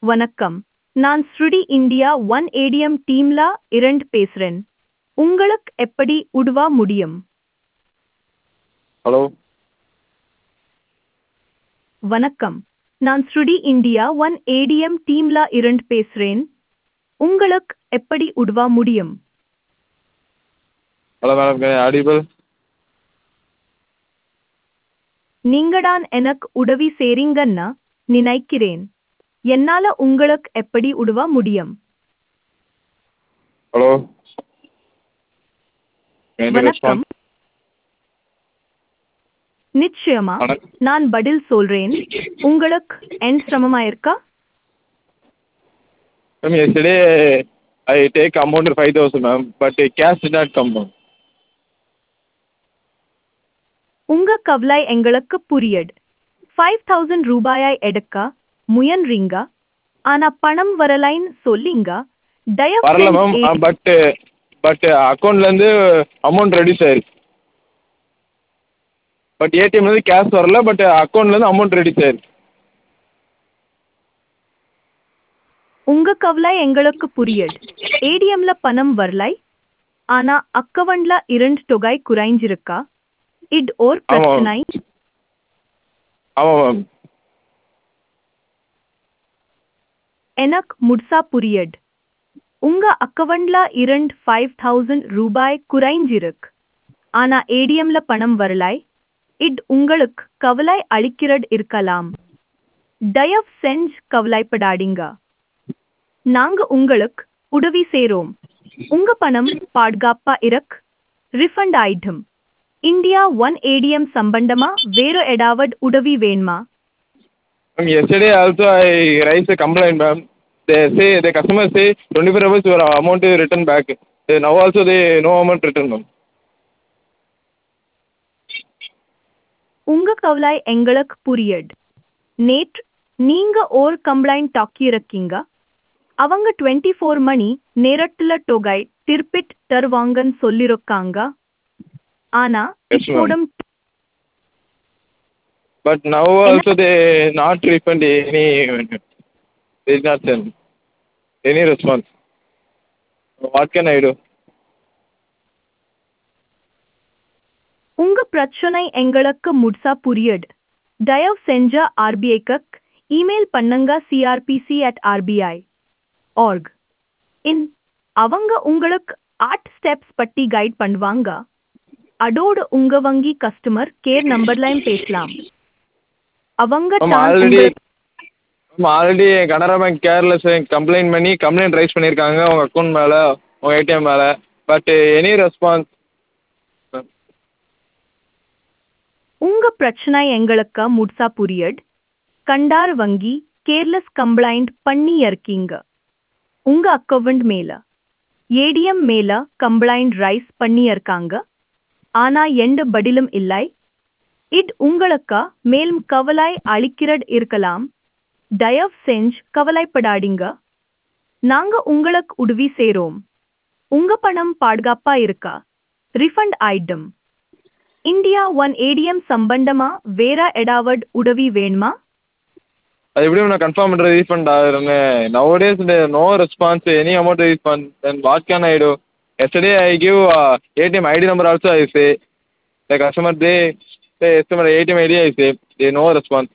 வணக்கம் நான் ஸ்ருடி இந்தியா ஒன் ஏடிஎம் டீம்ல இரண்டு பேசுறேன் உங்களுக்கு எப்படி உதவ முடியும் ஹலோ வணக்கம் நான் ஸ்ருடி இந்தியா ஒன் ஏடிஎம் டீம்ல இரண்டு பேசுறேன் உங்களுக்கு எப்படி உதவ முடியும் ஹலோ மேடம் ஆடிபிள் நீங்கதான் எனக்கு உதவி செய்றீங்கன்னு நினைக்கிறேன் என்னால உங்களுக்கு எப்படி உதவ முடியும் ஹலோ வணக்கம் நிச்சயமா வணக்கம். நான் பதில் சொல்றேன் உங்களுக்கு என் சிரமமா இருக்கா ma'am yesterday I take amount five thousand ma'am but cash did not come ma'am உங்க கவலை எங்களுக்கு புரியுது ஃபைவ் தௌசண்ட் ரூபாயை எடுக்க முயன்றீங்க ஆனா பணம் வரலைன்னு சொல்லிங்க தயவு வரல செஞ்சு மேம் ஏ- பட் பட் அக்கௌண்ட்லேருந்து அமௌண்ட் ரெடியூஸ் ஆயிருக்கு பட் ஏடிஎம்லேருந்து கேஷ் வரல பட் அக்கௌண்ட்லேருந்து அமௌண்ட் ரெடியூஸ் ஆயிருக்கு உங்க கவலை எங்களுக்கு புரியுது ஏடிஎம்ல பணம் வரலை ஆனா அக்கவுண்ட்ல இரண்டு தொகை குறைஞ்சிருக்கா இது ஓர் ஆமாம் பிரச்சனை ஆமாம் மேம் எனக்கு முழுசா புரியுது உங்க அக்கவுண்ட்ல இரண்டு ஃபைவ் தௌசண்ட் ரூபாய் குறைஞ்சிருக்கு ஆனா ஏடிஎம்ல பணம் வரலை இது உங்களுக்கு கவலை அளிக்கிறது இருக்கலாம் தயவு செஞ்சு கவலைப்படாதீங்க நாங்க உங்களுக்கு உதவி செய்றோம் உங்க பணம் பாதுகாப்பா இருக்கு ரிஃபண்ட் ஆயிடும் இந்தியா ஒன் ஏடிஎம் சம்பந்தமா வேற ஏதாவது உதவி வேணுமா Ma'am, yesterday also I raised a complaint, ma'am. They say the customer say 24 hours your amount is returned back. Uh, Now also they no amount returned, ma'am. உங்க கவலை எங்களுக்கு புரியுது நேற்று நீங்க ஓர் கம்ப்ளைண்ட் டாக்கி இருக்கீங்க அவங்க டுவெண்ட்டி ஃபோர் மணி நேரத்துல தொகை திருப்பிட் தருவாங்கன்னு சொல்லிருக்காங்க ஆனா Yes, ma'am. இப்போதும் But now also they not refund any. They did not send any response. What can I do? உங்க பிரச்சனை எங்களுக்கு முழுசா புரியுது தயவு செஞ்ச ஆர்பிஐக்கு இமெயில் பண்ணுங்க CRPC at RBI org in அவங்க உங்களுக்கு ஆட் ஸ்டெப்ஸ் பத்தி கைட் பண்ணுவாங்க அதோடு உங்க வங்கி கஸ்டமர் கேர் நம்பர்லையும் பேசலாம் அவங்க Ma'am, தான் already உங்களுக்கு ma'am, already Canara bank careless complaint பண்ணி கம்ப்ளைண்ட் ரைஸ் பண்ணியிருக்காங்க உங்கள் அக்கௌண்ட் மேலே உங்கள் ஏடிஎம் மேலே பட் எனி ரெஸ்பான்ஸ் உங்க பிரச்சனை எங்களுக்கு முழுசா புரியுது கண்டார் வங்கி கேர்லெஸ் கம்ப்ளைண்ட் பண்ணி இருக்கீங்க உங்க அக்கவுண்ட் மேல ஏடிஎம் மேல கம்ப்ளைண்ட் ரைஸ் பண்ணி இருக்காங்க ஆனா எந்த பதிலும் இல்லை இது உங்களுக்கு மேலும் கவலை அளிக்கிறது இருக்கலாம் தயவு செஞ்சு கவலைப்படாதீங்க நாங்க உங்களுக்கு உதவி செய்றோம் உங்க பணம் பாதுகாப்பா இருக்கா ரிஃபண்ட் ஆயிடும் இந்தியா ஒன் ஏடிஎம் சம்பந்தமா வேற ஏதாவது உதவி வேணுமா அது எப்படி நான் கன்ஃபார்ம் பண்ணுறது ரீஃபண்ட் ஆகுறேன்னு now days no response any amount refund then what can I do yesterday I give ATM ID number also I say the customer they customer ATM ID I say they no response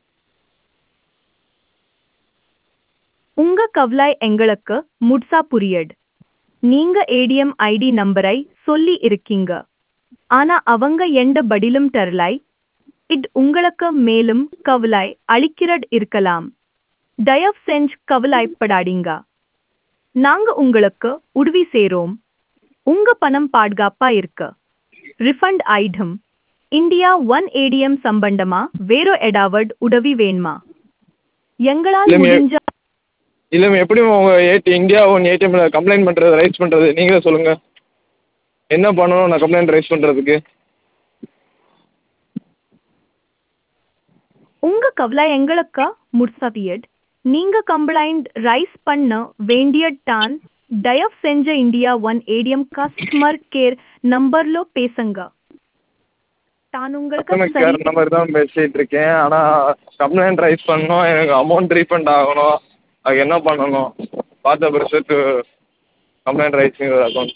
உங்க கவலை எங்களுக்கு முழுசா புரியுது நீங்க ATM ID நம்பரை சொல்லி இருக்கீங்க ஆனா அவங்க எந்த பதிலும் தரலை இது உங்களுக்கு மேலும் கவலை அளிக்கிறது இருக்கலாம் தயவு செஞ்சு கவலைப்படாதீங்க நாங்க உங்களுக்கு உதவி செய்றோம் உங்க பணம் பாதுகாப்பா இருக்கு ரிஃபண்ட் ஆயிடும் இந்தியா ஒன் ஏடிஎம் சம்பந்தமா வேற ஏதாவது உதவி வேணுமா எங்களால் இல்லைங்க. முடிஞ்ச இல்லை எப்படி உங்கள் ஏடி இந்தியா ஒன் ஏடிஎம்ல கம்ப்ளைண்ட் பண்ணுறது ரைஸ் பண்ணுறது நீங்களே சொல்லுங்கள் என்ன பண்ணணும் நான் கம்ப்ளைண்ட் ரைஸ் பண்ணுறதுக்கு உங்க கவலை எங்களுக்கு முற்சவியட் நீங்க கம்ப்ளைண்ட் ரைஸ் பண்ண வேண்டியதான் தயவு செஞ்ச India one ATM customer care நம்பர்ல பேசுங்க தான் உங்களுக்கு கஸ்டமர் சரி கேர் நம்பர் தான் பேசிகிட்டு இருக்கேன் ஆனால் கம்ப்ளைண்ட் ரைஸ் பண்ணணும் எனக்கு அமௌண்ட் ரீஃபண்ட் ஆகணும் அதுக்கு என்ன பண்ணணும் what the procedure to complaint raise in your account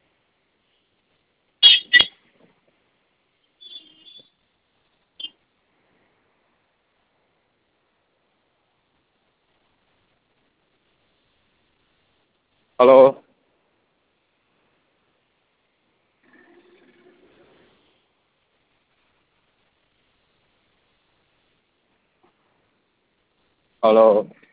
hello hello